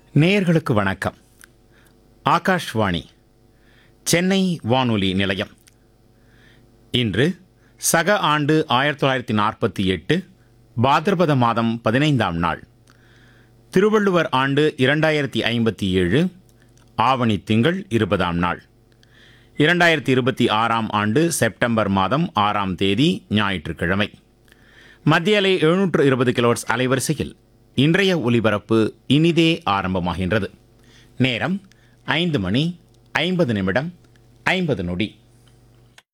நேயர்களுக்கு வணக்கம் ஆகாஷ்வாணி சென்னை வானொலி நிலையம் இன்று சக ஆண்டு ஆயிரத்தி தொள்ளாயிரத்தி நாற்பத்தி எட்டு பாத்ரபத மாதம் பதினைந்தாம் நாள் திருவள்ளுவர் ஆண்டு இரண்டாயிரத்தி ஐம்பத்தி ஏழு ஆவணி திங்கள் இருபதாம் நாள் இரண்டாயிரத்தி இருபத்தி ஆறாம் ஆண்டு செப்டம்பர் மாதம் ஆறாம் தேதி ஞாயிற்றுக்கிழமை மத்திய அலை எழுநூற்று இருபது கிலோட்ஸ் அலைவரிசையில் இன்றைய ஒலிபரப்பு இனிதே ஆரம்பமாகின்றது நேரம் ஐந்து மணி ஐம்பது நிமிடம் ஐம்பது நொடி